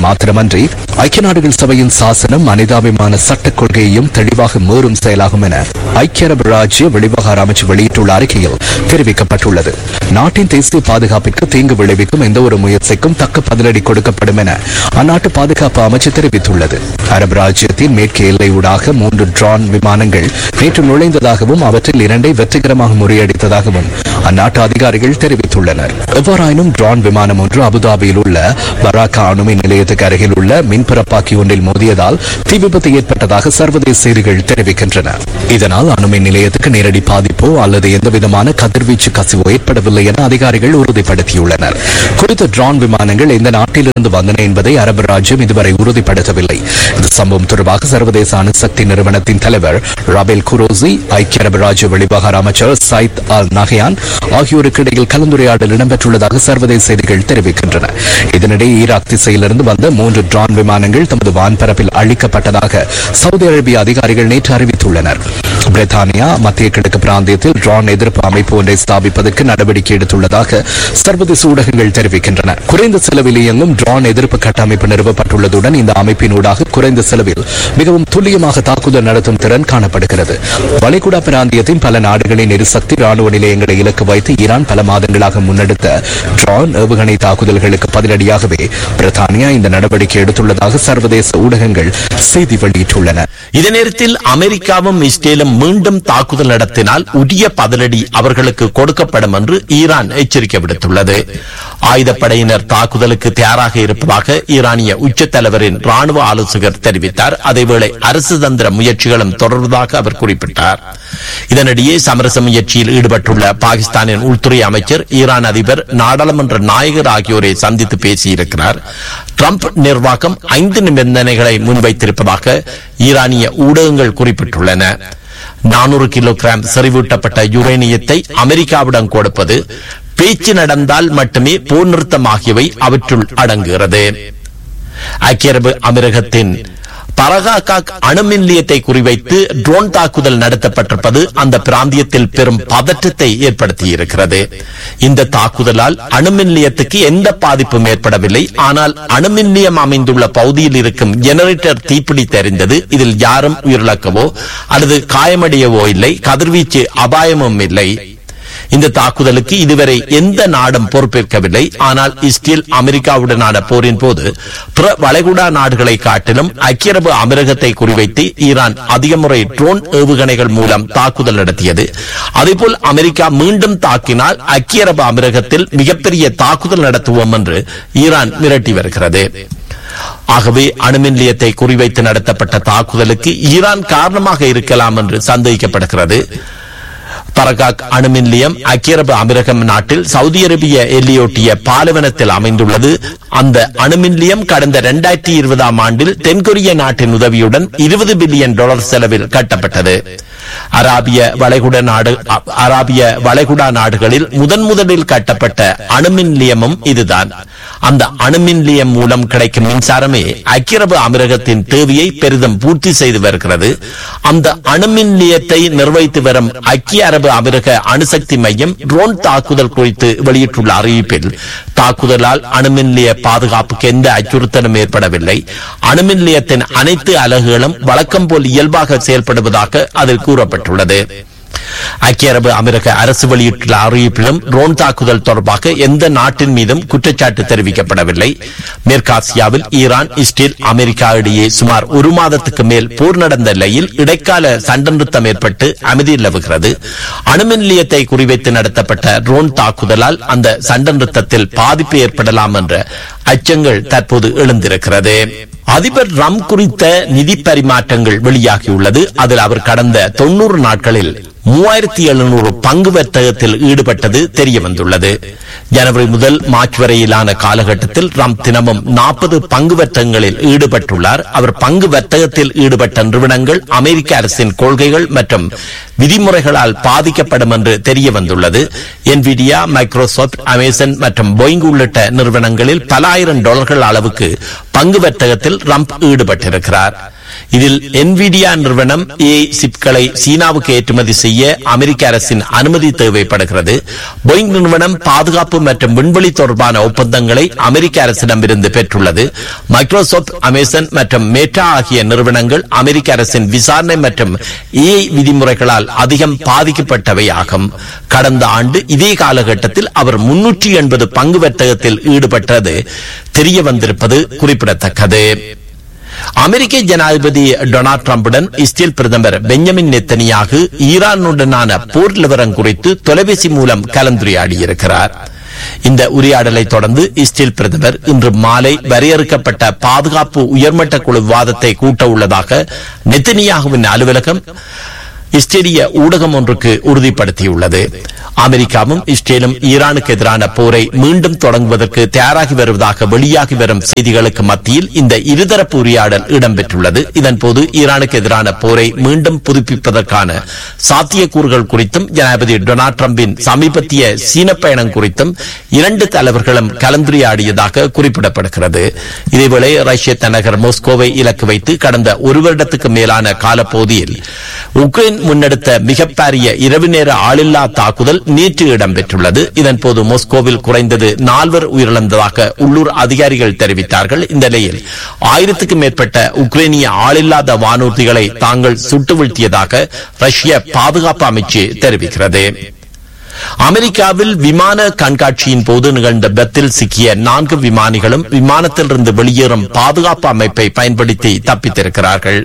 மட்டுமன்றி ஐக்கிய நாடுகள் சபையின் சாசனம் மனிதாபிமான சட்டக் கொள்கையையும் தெளிவாக மீறும் செயலாகும் என ஐக்கிய அரபு ராஜ்ய வெளிவகார அமைச்சு வெளியிட்டுள்ள அறிக்கையில் தெரிவிக்கப்பட்டுள்ளது நாட்டின் தேசிய பாதுகாப்பிற்கு தீங்கு விளைவிக்கும் எந்த ஒரு முயற்சிக்கும் தக்க பதிலடி கொடுக்கப்படும் என அந்நாட்டு பாதுகாப்பு அமைச்சு தெரிவித்துள்ளது அரபு ராஜ்யத்தின் மேற்கு எல்லை ஊடாக மூன்று ட்ரான் விமானங்கள் நேற்று நுழைந்ததாகவும் அவற்றில் இரண்டை வெற்றிகரமாக முறியடித்ததாகவும் அந்நாட்டு அதிகாரிகள் தெரிவித்துள்ளனர் எவ்வாறாயினும் ட்ரான் விமானம் ஒன்று அபுதாபியில் உள்ள பராக்கா அணுமின் நிலையத்துக்கு அருகில் உள்ள மின்பரப்பாக்கி ஒன்றில் மோதியதால் தீ விபத்து ஏற்பட்டதாக சர்வதேச செய்திகள் தெரிவிக்கின்றன இதனால் அணுமின் நிலையத்துக்கு நேரடி பாதிப்போ அல்லது எந்தவிதமான கதிர்வீச்சு கசிவோ ஏற்படவில்லை என அதிகாரிகள் உறுதிப்படுத்தியுள்ளனர் குறித்த ட்ரான் விமானங்கள் எந்த நாட்டிலிருந்து வந்தன என்பதை அரபு ராஜ்யம் இதுவரை உறுதிப்படுத்தவில்லை இந்த சம்பவம் தொடர்பாக சர்வதேச அணுசக்தி நிறுவனத்தின் தலைவர் ரபேல் குரோசி ஐக்கிய அரபு ராஜ்ய வெளிவகார அமைச்சர் சயித் அல் நஹயான் ஆகியோருக்கு இடையில் கலந்துரையாடல் இடம்பெற்றுள்ளதாக சர்வதேச செய்திகள் தெரிவிக்கின்றன இதனிடையே ஈராக் திசையிலிருந்து வந்த மூன்று ட்ரான் விமானங்கள் தமது வான்பரப்பில் அழிக்கப்பட்டதாக சவுதி அரேபிய அதிகாரிகள் நேற்று அறிவித்துள்ளனர் பிரித்தானியா மத்திய கிழக்கு பிராந்தியத்தில் ட்ரான் எதிர்ப்பு அமைப்பு ஒன்றை ஸ்தாபிப்பதற்கு நடவடிக்கை எடுத்துள்ளதாக சர்வதேச ஊடகங்கள் தெரிவிக்கின்றன குறைந்த செலவில் இயங்கும் ட்ரான் எதிர்ப்பு கட்டமைப்பு நிறுவப்பட்டுள்ளதுடன் இந்த அமைப்பினூடாக குறைந்த செலவில் மிகவும் துல்லியமாக தாக்குதல் நடத்தும் திறன் காணப்படுகிறது வளைகுடா பிராந்தியத்தின் பல நாடுகளின் எரிசக்தி ராணுவ நிலையங்களை இலக்கு வைத்து ஈரான் பல மாதங்களாக முன்னெடுத்த ட்ரான் ஏவுகணை தாக்குதல்களுக்கு பதிலடியாகவே பிரித்தானியா இந்த நடவடிக்கை எடுத்துள்ளதாக சர்வதேச ஊடகங்கள் செய்தி வெளியிட்டுள்ளன இதே நேரத்தில் அமெரிக்காவும் இஸ்ரேலும் மீண்டும் தாக்குதல் நடத்தினால் உரிய பதிலடி அவர்களுக்கு கொடுக்கப்படும் என்று ஈரான் எச்சரிக்கை விடுத்துள்ளது ஆயுதப்படையினர் தாக்குதலுக்கு தயாராக இருப்பதாக ஈரானிய உச்ச தலைவரின் ராணுவ ஆலோசகர் தெரிவித்தார் அதேவேளை அரசு தந்திர முயற்சிகளும் தொடர்வதாக அவர் குறிப்பிட்டார் இதனிடையே சமரச முயற்சியில் ஈடுபட்டுள்ள பாகிஸ்தானின் உள்துறை அமைச்சர் ஈரான் அதிபர் நாடாளுமன்ற நாயகர் ஆகியோரை சந்தித்து பேசியிருக்கிறார் ட்ரம்ப் நிர்வாகம் ஐந்து நிபந்தனைகளை முன்வைத்திருப்பதாக ஈரானிய ஊடகங்கள் குறிப்பிட்டுள்ளன நானூறு கிலோகிராம் செறிவூட்டப்பட்ட யுரேனியத்தை அமெரிக்காவிடம் கொடுப்பது பேச்சு நடந்தால் மட்டுமே போர் நிறுத்தம் ஆகியவை அவற்றுள் அடங்குகிறது ஐக்கிய அரபு அமீரகத்தின் பரகாகாக் அணுமின் நிலையத்தை குறிவைத்து ட்ரோன் தாக்குதல் நடத்தப்பட்டிருப்பது அந்த பிராந்தியத்தில் பெரும் பதற்றத்தை ஏற்படுத்தியிருக்கிறது இந்த தாக்குதலால் அணுமின் நிலையத்துக்கு எந்த பாதிப்பும் ஏற்படவில்லை ஆனால் அணுமின் நிலையம் அமைந்துள்ள பகுதியில் இருக்கும் ஜெனரேட்டர் தீப்பிடித்து எறிந்தது இதில் யாரும் உயிரிழக்கவோ அல்லது காயமடையவோ இல்லை கதிர்வீச்சு அபாயமும் இல்லை இந்த தாக்குதலுக்கு இதுவரை எந்த நாடும் பொறுப்பேற்கவில்லை ஆனால் இஸ்ரேல் அமெரிக்காவுடனான போரின் போது பிற வளைகுடா நாடுகளை காட்டிலும் ஐக்கிய அரபு அமீரகத்தை குறிவைத்து ஈரான் அதிக முறை ட்ரோன் ஏவுகணைகள் மூலம் தாக்குதல் நடத்தியது அதேபோல் அமெரிக்கா மீண்டும் தாக்கினால் ஐக்கிய அரபு அமீரகத்தில் மிகப்பெரிய தாக்குதல் நடத்துவோம் என்று ஈரான் மிரட்டி வருகிறது ஆகவே அணுமின் நிலையத்தை குறிவைத்து நடத்தப்பட்ட தாக்குதலுக்கு ஈரான் காரணமாக இருக்கலாம் என்று சந்தேகிக்கப்படுகிறது பரகாக் அணுமின் நிலையம் ஐக்கிய அரபு அமீரகம் நாட்டில் சவுதி அரேபிய எல்லையொட்டிய பாலைவனத்தில் அமைந்துள்ளது அந்த அணுமின் நிலையம் கடந்த இரண்டாயிரத்தி இருபதாம் ஆண்டில் தென்கொரிய நாட்டின் உதவியுடன் இருபது பில்லியன் டாலர் செலவில் கட்டப்பட்டது அராபிய வளைகுடா நாடு அ- அராபிய வளைகுடா நாடுகளில் முதன் முதலில் கட்டப்பட்ட அணுமின் நிலையமும் இதுதான் அந்த அணுமின் நிலையம் மூலம் கிடைக்கும் மின்சாரமே ஐக்கிய அரபு அமீரகத்தின் தேவையை பெரிதும் பூர்த்தி செய்து வருகிறது அந்த அணுமின் நிலையத்தை நிர்வகித்து வரும் ஐக்கிய அரபு அமீரக அணுசக்தி மையம் ட்ரோன் தாக்குதல் குறித்து வெளியிட்டுள்ள அறிவிப்பில் தாக்குதலால் அணுமின் நிலைய பாதுகாப்புக்கு எந்த அச்சுறுத்தலும் ஏற்படவில்லை அணுமின் நிலையத்தின் அனைத்து அலகுகளும் வழக்கம் போல் இயல்பாக செயல்படுவதாக அதில் கூறப்பட்டுள்ளது ஐக்கிய அரபு அமீரக அரசு வெளியிட்டுள்ள அறிவிப்பிலும் ட்ரோன் தாக்குதல் தொடர்பாக எந்த நாட்டின் மீதும் குற்றச்சாட்டு தெரிவிக்கப்படவில்லை மேற்காசியாவில் ஈரான் இஸ்ரேல் அமெரிக்கா இடையே சுமார் ஒரு மாதத்துக்கு மேல் போர் நடந்த நிலையில் இடைக்கால சண்டை நிறுத்தம் ஏற்பட்டு அமைதி நிலவுகிறது அணுமின் நிலையத்தை குறிவைத்து நடத்தப்பட்ட ட்ரோன் தாக்குதலால் அந்த சண்டை நிறுத்தத்தில் பாதிப்பு ஏற்படலாம் என்ற அச்சங்கள் தற்போது எழுந்திருக்கிறது அதிபர் ரம் குறித்த நிதி பரிமாற்றங்கள் வெளியாகியுள்ளது அதில் அவர் கடந்த தொண்ணூறு நாட்களில் மூவாயிரத்தி எழுநூறு பங்கு வர்த்தகத்தில் ஈடுபட்டது தெரிய வந்துள்ளது ஜனவரி முதல் மார்ச் வரையிலான காலகட்டத்தில் ரம் தினமும் நாற்பது பங்கு வர்த்தகங்களில் ஈடுபட்டுள்ளார் அவர் பங்கு வர்த்தகத்தில் ஈடுபட்ட நிறுவனங்கள் அமெரிக்க அரசின் கொள்கைகள் மற்றும் விதிமுறைகளால் பாதிக்கப்படும் என்று தெரிய வந்துள்ளது என்விடியா மைக்ரோசாப்ட் அமேசான் மற்றும் போயிங் உள்ளிட்ட நிறுவனங்களில் பல ஆயிரம் டாலர்கள் அளவுக்கு பங்கு வர்த்தகத்தில் ரம்ப் ஈடுபட்டிருக்கிறார் இதில் என்விடியா நிறுவனம் ஏ சிப்களை சீனாவுக்கு ஏற்றுமதி செய்ய அமெரிக்க அரசின் அனுமதி தேவைப்படுகிறது போயிங் நிறுவனம் பாதுகாப்பு மற்றும் விண்வெளி தொடர்பான ஒப்பந்தங்களை அமெரிக்க அரசிடமிருந்து பெற்றுள்ளது மைக்ரோசாப்ட் அமேசான் மற்றும் மேட்டா ஆகிய நிறுவனங்கள் அமெரிக்க அரசின் விசாரணை மற்றும் ஏ விதிமுறைகளால் அதிகம் பாதிக்கப்பட்டவை ஆகும் கடந்த ஆண்டு இதே காலகட்டத்தில் அவர் முன்னூற்றி எண்பது பங்கு வர்த்தகத்தில் ஈடுபட்டது தெரிய வந்திருப்பது குறிப்பிடத்தக்கது அமெரிக்க ஜனாதிபதி டொனால்ட் டிரம்புடன் இஸ்ரேல் பிரதமர் பெஞ்சமின் நெத்தனியாக ஈரானுடனான போர் நிலவரம் குறித்து தொலைபேசி மூலம் கலந்துரையாடியிருக்கிறார் இந்த உரையாடலை தொடர்ந்து இஸ்ரேல் பிரதமர் இன்று மாலை வரையறுக்கப்பட்ட பாதுகாப்பு உயர்மட்ட குழு விவாதத்தை கூட்ட உள்ளதாக நெத்தனியாகுவின் அலுவலகம் இஸ்ரேலிய ஊடகம் ஒன்றுக்கு உறுதிப்படுத்தியுள்ளது அமெரிக்காவும் இஸ்ரேலும் ஈரானுக்கு எதிரான போரை மீண்டும் தொடங்குவதற்கு தயாராகி வருவதாக வெளியாகி வரும் செய்திகளுக்கு மத்தியில் இந்த இருதரப்பு உரையாடல் இடம்பெற்றுள்ளது இதன்போது ஈரானுக்கு எதிரான போரை மீண்டும் புதுப்பிப்பதற்கான சாத்தியக்கூறுகள் குறித்தும் ஜனாதிபதி டொனால்ட் டிரம்பின் சமீபத்திய சீன பயணம் குறித்தும் இரண்டு தலைவர்களும் கலந்துரையாடியதாக குறிப்பிடப்படுகிறது இதேவேளை ரஷ்ய தலைநகர் மாஸ்கோவை இலக்கு வைத்து கடந்த ஒரு வருடத்துக்கு மேலான காலப்பகுதியில் உக்ரைன் முன்னெடுத்த மிகப்பெரிய இரவு நேர ஆளில்லா தாக்குதல் நேற்று இடம்பெற்றுள்ளது இதன்போது மாஸ்கோவில் குறைந்தது நால்வர் உயிரிழந்ததாக உள்ளூர் அதிகாரிகள் தெரிவித்தார்கள் இந்த நிலையில் ஆயிரத்துக்கும் மேற்பட்ட உக்ரைனிய ஆளில்லாத வானூர்திகளை தாங்கள் சுட்டு வீழ்த்தியதாக ரஷ்ய பாதுகாப்பு அமைச்சு தெரிவிக்கிறது அமெரிக்காவில் விமான கண்காட்சியின் போது நிகழ்ந்த விபத்தில் சிக்கிய நான்கு விமானிகளும் விமானத்திலிருந்து வெளியேறும் பாதுகாப்பு அமைப்பை பயன்படுத்தி தப்பித்திருக்கிறார்கள்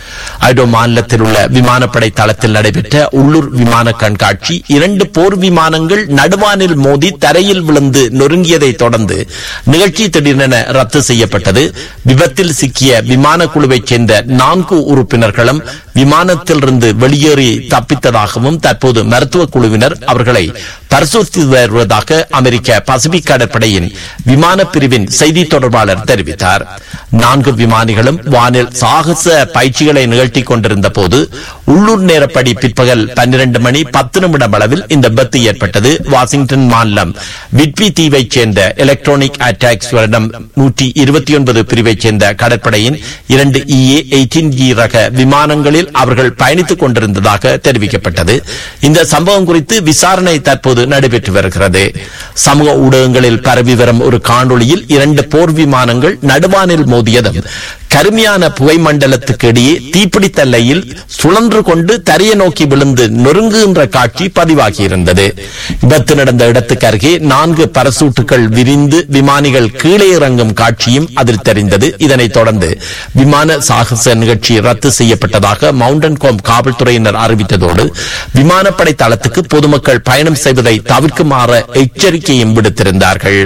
ஐடோ மாநிலத்தில் உள்ள விமானப்படை தளத்தில் நடைபெற்ற உள்ளூர் விமான கண்காட்சி இரண்டு போர் விமானங்கள் நடுவானில் மோதி தரையில் விழுந்து நொறுங்கியதை தொடர்ந்து நிகழ்ச்சி திடீரென ரத்து செய்யப்பட்டது விபத்தில் சிக்கிய விமான குழுவைச் சேர்ந்த நான்கு உறுப்பினர்களும் விமானத்திலிருந்து வெளியேறி தப்பித்ததாகவும் தற்போது மருத்துவ குழுவினர் அவர்களை பரிசோதித்து வருவதாக அமெரிக்க பசிபிக் கடற்படையின் விமான பிரிவின் செய்தி தொடர்பாளர் தெரிவித்தார் நான்கு விமானிகளும் வானில் சாகச பயிற்சிகளை நிகழ்த்திக் கொண்டிருந்த போது உள்ளூர் நேரப்படி பிற்பகல் பன்னிரண்டு மணி பத்து நிமிடம் அளவில் இந்த விபத்து ஏற்பட்டது வாஷிங்டன் மாநிலம் விட்வி தீவைச் சேர்ந்த எலக்ட்ரானிக் அட்டாக்ஸ் வருடம் நூற்றி இருபத்தி ஒன்பது பிரிவைச் சேர்ந்த கடற்படையின் இரண்டு இஏ எயிட்டீன் ஜி ரக விமானங்களில் அவர்கள் பயணித்துக் கொண்டிருந்ததாக தெரிவிக்கப்பட்டது இந்த சம்பவம் குறித்து விசாரணை தற்போது நடைபெற்று வருகிறது சமூக ஊடகங்களில் பரவி வரும் ஒரு காணொளியில் இரண்டு போர் விமானங்கள் நடுவானில் மோதியதும் கருமையான புகை மண்டலத்துக்கு இடையே தீப்பிடித்தல்லையில் சுழன்று கொண்டு தரைய நோக்கி விழுந்து நொறுங்குகின்ற காட்சி பதிவாகியிருந்தது விபத்து நடந்த இடத்துக்கு அருகே நான்கு பரசூட்டுகள் விரிந்து விமானிகள் கீழே இறங்கும் காட்சியும் அதில் தெரிந்தது இதனைத் தொடர்ந்து விமான சாகச நிகழ்ச்சி ரத்து செய்யப்பட்டதாக மவுண்டன் கோம் காவல்துறையினர் அறிவித்ததோடு விமானப்படை தளத்துக்கு பொதுமக்கள் பயணம் செய்வதை தவிர்க்குமாறு எச்சரிக்கையும் விடுத்திருந்தார்கள்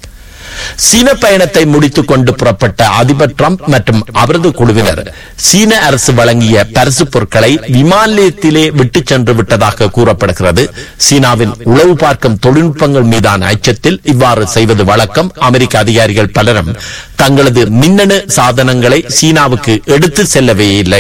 சீன பயணத்தை முடித்துக் கொண்டு புறப்பட்ட அதிபர் டிரம்ப் மற்றும் அவரது குழுவினர் சீன அரசு வழங்கிய பரிசு பொருட்களை விமான நிலையத்திலே விட்டுச் சென்று விட்டதாக கூறப்படுகிறது சீனாவின் உளவு பார்க்கும் தொழில்நுட்பங்கள் மீதான அச்சத்தில் இவ்வாறு செய்வது வழக்கம் அமெரிக்க அதிகாரிகள் பலரும் தங்களது மின்னணு சாதனங்களை சீனாவுக்கு எடுத்து செல்லவே இல்லை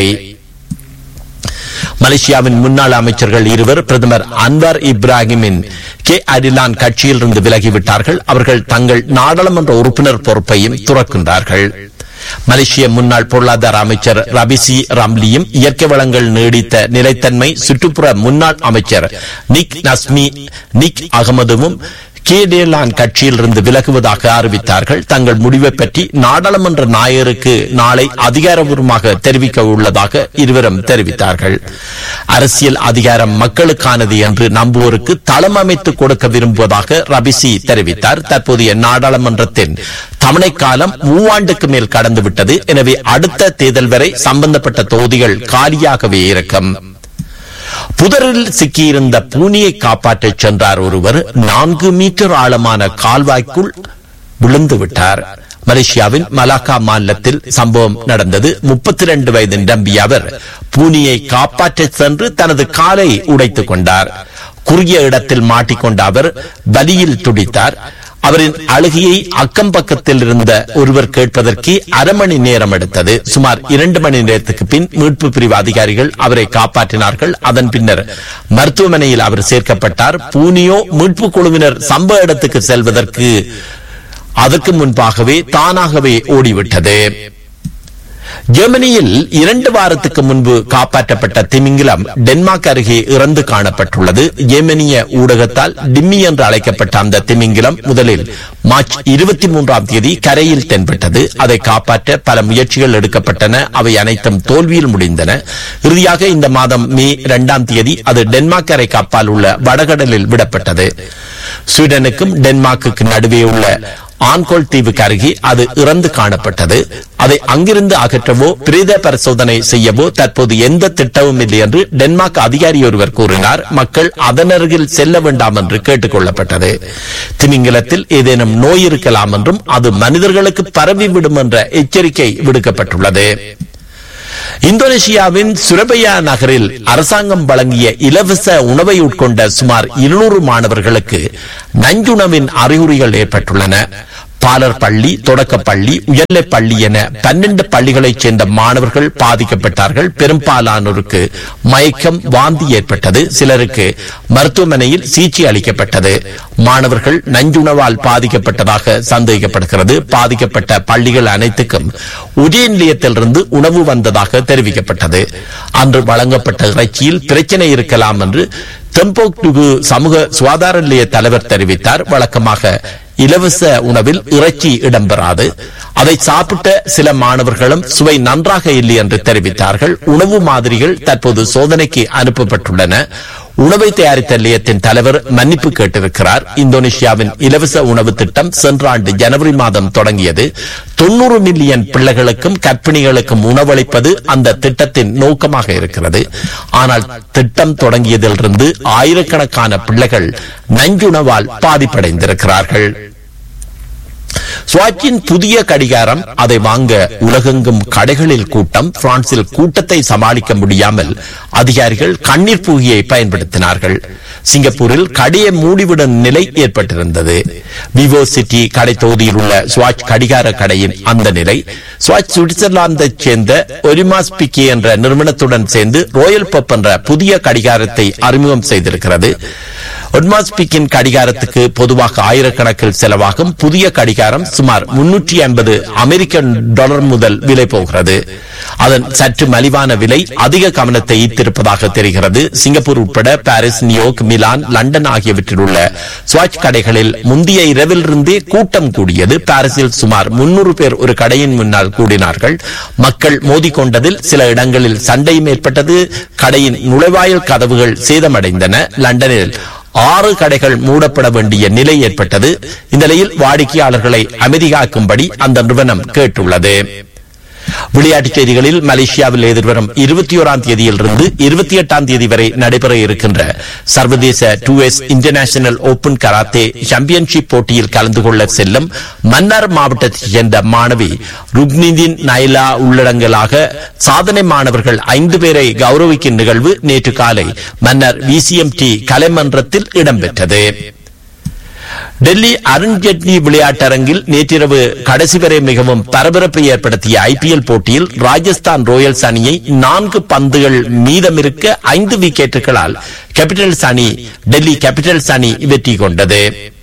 மலேசியாவின் முன்னாள் அமைச்சர்கள் இருவர் பிரதமர் அன்வார் இப்ராஹிமின் கே அரிலான் கட்சியிலிருந்து விலகிவிட்டார்கள் அவர்கள் தங்கள் நாடாளுமன்ற உறுப்பினர் பொறுப்பையும் துறக்கின்றார்கள் மலேசிய முன்னாள் பொருளாதார அமைச்சர் ரபிசி ரம்லியும் இயற்கை வளங்கள் நீடித்த நிலைத்தன்மை சுற்றுப்புற முன்னாள் அமைச்சர் நிக் நஸ்மி நிக் அகமதுவும் கேடேலான் கட்சியிலிருந்து விலகுவதாக அறிவித்தார்கள் தங்கள் முடிவை பற்றி நாடாளுமன்ற நாயருக்கு நாளை அதிகாரபூர்வமாக தெரிவிக்க உள்ளதாக இருவரும் தெரிவித்தார்கள் அரசியல் அதிகாரம் மக்களுக்கானது என்று நம்புவோருக்கு தளம் அமைத்து கொடுக்க விரும்புவதாக ரபிசி தெரிவித்தார் தற்போதைய நாடாளுமன்றத்தின் தமணை காலம் மூவாண்டுக்கு மேல் கடந்துவிட்டது எனவே அடுத்த தேர்தல் வரை சம்பந்தப்பட்ட தொகுதிகள் காலியாகவே இருக்கும் புதரில் சிக்கியிருந்த பூனியை காப்பாற்றச் சென்றார் ஒருவர் நான்கு மீட்டர் ஆழமான கால்வாய்க்குள் விழுந்து விட்டார் மலேசியாவின் மலாக்கா மாநிலத்தில் சம்பவம் நடந்தது முப்பத்தி ரெண்டு வயது நிரம்பிய அவர் பூனியை காப்பாற்ற சென்று தனது காலை உடைத்துக் கொண்டார் குறுகிய இடத்தில் மாட்டிக்கொண்ட அவர் வலியில் துடித்தார் அவரின் அழுகையை அக்கம் பக்கத்தில் இருந்த ஒருவர் கேட்பதற்கு அரை மணி நேரம் எடுத்தது சுமார் இரண்டு மணி நேரத்துக்கு பின் மீட்பு பிரிவு அதிகாரிகள் அவரை காப்பாற்றினார்கள் அதன் பின்னர் மருத்துவமனையில் அவர் சேர்க்கப்பட்டார் பூனியோ மீட்பு குழுவினர் சம்பவ இடத்துக்கு செல்வதற்கு அதற்கு முன்பாகவே தானாகவே ஓடிவிட்டது ஜெர்மனியில் இரண்டு வாரத்துக்கு முன்பு காப்பாற்றப்பட்ட திமிங்கிலம் டென்மார்க் அருகே இறந்து காணப்பட்டுள்ளது ஜெர்மனிய ஊடகத்தால் டிம்மி என்று அழைக்கப்பட்ட அந்த திமிங்கிலம் முதலில் மார்ச் இருபத்தி மூன்றாம் தேதி கரையில் தென்பட்டது அதை காப்பாற்ற பல முயற்சிகள் எடுக்கப்பட்டன அவை அனைத்தும் தோல்வியில் முடிந்தன இறுதியாக இந்த மாதம் மே இரண்டாம் தேதி அது டென்மார்க் அரைக்கு அப்பால் உள்ள வடகடலில் விடப்பட்டது ஸ்வீடனுக்கும் டென்மார்க்குக்கு நடுவே உள்ள ஆன்கோல் தீவுக்கு அருகே அது இறந்து காணப்பட்டது அதை அங்கிருந்து அகற்றவோ பிரேத பரிசோதனை செய்யவோ தற்போது எந்த திட்டமும் இல்லை என்று டென்மார்க் அதிகாரி ஒருவர் கூறினார் மக்கள் அதன் அருகில் செல்ல வேண்டாம் என்று கேட்டுக் கொள்ளப்பட்டது திமிங்கிலத்தில் ஏதேனும் நோய் இருக்கலாம் என்றும் அது மனிதர்களுக்கு பரவிவிடும் என்ற எச்சரிக்கை விடுக்கப்பட்டுள்ளது இந்தோனேஷியாவின் சுரபயா நகரில் அரசாங்கம் வழங்கிய இலவச உணவை உட்கொண்ட சுமார் இருநூறு மாணவர்களுக்கு நஞ்சுணவின் அறிகுறிகள் ஏற்பட்டுள்ளன பாலர் பள்ளி தொடக்கப் பள்ளி உயர்நிலைப் பள்ளி என பன்னெண்டு பள்ளிகளைச் சேர்ந்த மாணவர்கள் பாதிக்கப்பட்டார்கள் பெரும்பாலானோருக்கு மயக்கம் வாந்தி ஏற்பட்டது சிலருக்கு மருத்துவமனையில் சிகிச்சை அளிக்கப்பட்டது மாணவர்கள் நஞ்சுணவால் பாதிக்கப்பட்டதாக சந்தேகிக்கப்படுகிறது பாதிக்கப்பட்ட பள்ளிகள் அனைத்துக்கும் ஒரே நிலையத்திலிருந்து உணவு வந்ததாக தெரிவிக்கப்பட்டது அன்று வழங்கப்பட்ட இறைச்சியில் பிரச்சனை இருக்கலாம் என்று தெம்போக்டுகு சமூக சுகாதார நிலைய தலைவர் தெரிவித்தார் வழக்கமாக இலவச உணவில் இறைச்சி இடம்பெறாது அதை சாப்பிட்ட சில மாணவர்களும் சுவை நன்றாக இல்லை என்று தெரிவித்தார்கள் உணவு மாதிரிகள் தற்போது சோதனைக்கு அனுப்பப்பட்டுள்ளன உணவை தயாரித்த நிலையத்தின் தலைவர் மன்னிப்பு கேட்டிருக்கிறார் இந்தோனேஷியாவின் இலவச உணவு திட்டம் சென்ற ஆண்டு ஜனவரி மாதம் தொடங்கியது தொண்ணூறு மில்லியன் பிள்ளைகளுக்கும் கர்ப்பிணிகளுக்கும் உணவளிப்பது அந்த திட்டத்தின் நோக்கமாக இருக்கிறது ஆனால் திட்டம் தொடங்கியதிலிருந்து ஆயிரக்கணக்கான பிள்ளைகள் நஞ்சுணவால் பாதிப்படைந்திருக்கிறார்கள் சுவாட்சின் புதிய கடிகாரம் அதை வாங்க உலகெங்கும் கடைகளில் கூட்டம் பிரான்சில் கூட்டத்தை சமாளிக்க முடியாமல் அதிகாரிகள் கண்ணீர் பூகியை பயன்படுத்தினார்கள் சிங்கப்பூரில் கடையை மூடிவிடும் நிலை ஏற்பட்டிருந்தது விவோ சிட்டி கடை தொகுதியில் உள்ள சுவாட்ச் கடிகார கடையின் அந்த நிலை சுவாட்ச் சுவிட்சர்லாந்தைச் சேர்ந்த ஒரிமாஸ் பிக்கே என்ற நிறுவனத்துடன் சேர்ந்து ரோயல் பப் என்ற புதிய கடிகாரத்தை அறிமுகம் செய்திருக்கிறது ஒட்மாஸ்பிக்கின் கடிகாரத்துக்கு பொதுவாக ஆயிரக்கணக்கில் செலவாகும் புதிய கடிகாரம் சுமார் முன்னூற்றி ஐம்பது அமெரிக்கன் டாலர் முதல் விலை போகிறது அதன் சற்று மலிவான விலை அதிக கவனத்தை ஈர்த்திருப்பதாக தெரிகிறது சிங்கப்பூர் உட்பட பாரிஸ் நியூயார்க் மிலான் லண்டன் ஆகியவற்றில் உள்ள சுவாட்ச் கடைகளில் முந்தைய இரவிலிருந்தே கூட்டம் கூடியது பாரிஸில் சுமார் முன்னூறு பேர் ஒரு கடையின் முன்னால் கூடினார்கள் மக்கள் மோதிக்கொண்டதில் சில இடங்களில் சண்டையும் ஏற்பட்டது கடையின் நுழைவாயில் கதவுகள் சேதமடைந்தன லண்டனில் ஆறு கடைகள் மூடப்பட வேண்டிய நிலை ஏற்பட்டது இந்த நிலையில் வாடிக்கையாளர்களை அமைதி காக்கும்படி அந்த நிறுவனம் கேட்டுள்ளது விளையாட்டுச் செய்திகளில் மலேசியாவில் எதிர்வரும் இருபத்தி ஓராம் தேதியிலிருந்து இருபத்தி எட்டாம் தேதி வரை நடைபெற இருக்கின்ற சர்வதேச two S international open karate championship போட்டியில் கலந்து கொள்ள செல்லும் மன்னார் மாவட்டத்தைச் சேர்ந்த மாணவி ருக்னிதின் நைலா உள்ளடங்கலாக சாதனை மாணவர்கள் ஐந்து பேரை கௌரவிக்கும் நிகழ்வு நேற்று காலை மன்னர் விசிஎம்டி கலைமன்றத்தில் இடம்பெற்றது டெல்லி அருண்ஜேட்லி விளையாட்டரங்கில் நேற்றிரவு கடைசி வரை மிகவும் பரபரப்பை ஏற்படுத்திய ஐபிஎல் போட்டியில் ராஜஸ்தான் ராயல்ஸ் அணியை நான்கு பந்துகள் மீதமிருக்க ஐந்து விக்கெட்டுகளால் கேபிட்டல்ஸ் அணி டெல்லி கேபிட்டல்ஸ் அணி வெற்றி கொண்டது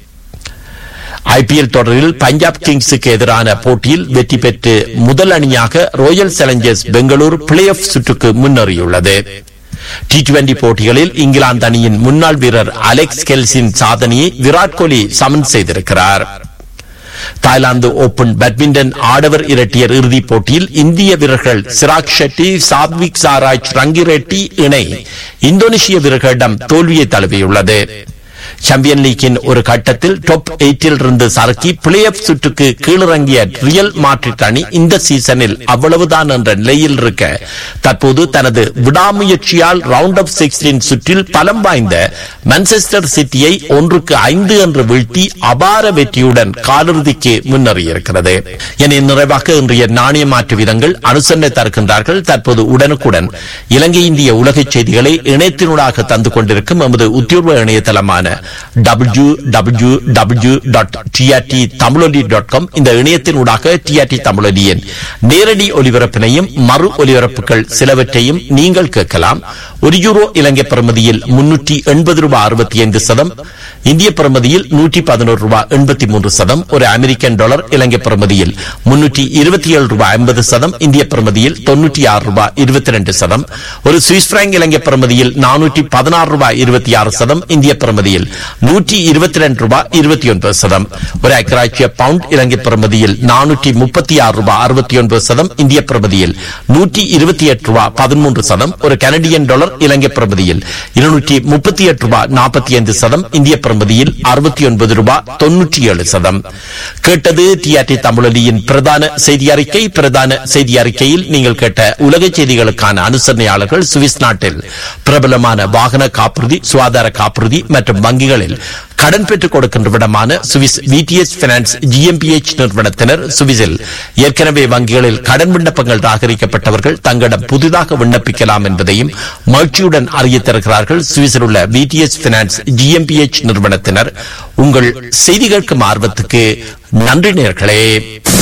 ஐபிஎல் தொடரில் பஞ்சாப் கிங்ஸுக்கு எதிரான போட்டியில் வெற்றி பெற்று முதல் அணியாக Royal Challengers Bangalore play off சுற்றுக்கு முன்னேறியுள்ளது டி டுவெண்டி போட்டிகளில் இங்கிலாந்து அணியின் முன்னாள் வீரர் அலெக்ஸ் கெல்சின் சாதனையை விராட் கோலி சமன் செய்திருக்கிறார் தாய்லாந்து ஓபன் பேட்மிண்டன் ஆடவர் இரட்டையர் இறுதிப் போட்டியில் இந்திய வீரர்கள் சிராக் ஷெட்டி சாத்விக் சாராஜ் ரங்கிரெட்டி இணை இந்தோனேஷிய வீரர்களிடம் தோல்வியை தழுவியுள்ளது சாம்பியன் லீக்கின் ஒரு கட்டத்தில் டாப் எயிட்டில் இருந்து சறுக்கி பிளே ஆஃப் சுற்றுக்கு கீழிறங்கிய ரியல் மாட்ரிட் அணி இந்த சீசனில் அவ்வளவுதான் என்ற நிலையில் இருக்க தற்போது தனது விடாமுயற்சியால் ரவுண்ட் ஆஃப் சிக்ஸ்டீன் சுற்றில் பலம் வாய்ந்த மான்செஸ்டர் சிட்டியை ஒன்றுக்கு ஐந்து என்று வீழ்த்தி அபார வெற்றியுடன் காலிறுதிக்கு முன்னேறியிருக்கிறது என நிறைவாக இன்றைய நாணய மாற்று வீதங்கள் அனுசரணை தருகின்றார்கள் தற்போது உடனுக்குடன் இலங்கை இந்திய உலகச் செய்திகளை இணையத்தினூடாக தந்து கொண்டிருக்கும் எமது உத்தியோர்வ இணையதளமான W W W dot TRT Tamiloli dot com இந்த இணையத்தின் ஊடாக டிஆர்டி தமிழொலியின் நேரடி ஒலிபரப்பினையும் மறு ஒலிபரப்புகள் சிலவற்றையும் நீங்கள் கேட்கலாம் ஒரு யூரோ இலங்கை பிரமதியில் முன்னூற்றி எண்பது ரூபாய் அறுபத்தி ஐந்து சதம் இந்திய பிரமதியில் நூற்றி பதினோரு ரூபாய் எண்பத்தி மூன்று சதம் ஒரு அமெரிக்கன் டாலர் இலங்கை பிரமதியில் முன்னூற்றி இருபத்தி ஏழு ரூபாய் ஐம்பது சதம் இந்திய பிரமதியில் தொன்னூற்றி ஆறு ரூபாய் இருபத்தி ரெண்டு சதம் ஒரு சுவிஸ் பிராங்க் இலங்கை பிரமதியில் நானூற்றி பதினாறு ரூபாய் இருபத்தி ஆறு சதம் இந்திய பிரமதியில் நூற்றி இருபத்தி ரெண்டு ரூபாய் இருபத்தி ஒன்பது சதம் ஒரு ஐக்கராட்சிய பவுண்ட் இலங்கை பிரமதியில் நானூற்றி முப்பத்தி ஆறு ரூபாய் அறுபத்தி ஒன்பது சதம் இந்திய பிரமதியில் நூற்றி இருபத்தி எட்டு ரூபாய் பதிமூன்று சதம் ஒரு கனடியன் டாலர் இலங்கை பிரமதியில் இருநூற்றி முப்பத்தி எட்டு ரூபாய் நாற்பத்தி ஐந்து சதம் இந்திய பிரமதியில் அறுபத்தி ஒன்பது ரூபாய் தொன்னூற்றி ஏழு சதம் கேட்டது டிஆர்டி தமிழொலியின் பிரதான செய்தி அறிக்கை பிரதான செய்தி அறிக்கையில் நீங்கள் கேட்ட உலக செய்திகளுக்கான அனுசரணையாளர்கள் சுவிஸ் நாட்டில் பிரபலமான வாகன காப்புறுதி சுகாதார காப்புறுதி மற்றும் வங்கிகளில் கடன் பெற்றுக் கொடுக்கின்ற விடமான சுவிஸ் விடிஎஸ் பினான்ஸ் ஜிஎம்பிஎச் நிறுவனத்தினர் சுவிஸில் ஏற்கனவே வங்கிகளில் கடன் விண்ணப்பங்கள் ராகரிக்கப்பட்டவர்கள் தங்களிடம் புதிதாக விண்ணப்பிக்கலாம் என்பதையும் மகிழ்ச்சியுடன் அறியத் தருகிறார்கள் சுவிஸில் உள்ள விடிஎஸ் பினான்ஸ் ஜிஎம்பிஎச் நிறுவனத்தினர் உங்கள் செய்தி கேட்கும் ஆர்வத்துக்கு நன்றி நேர்களே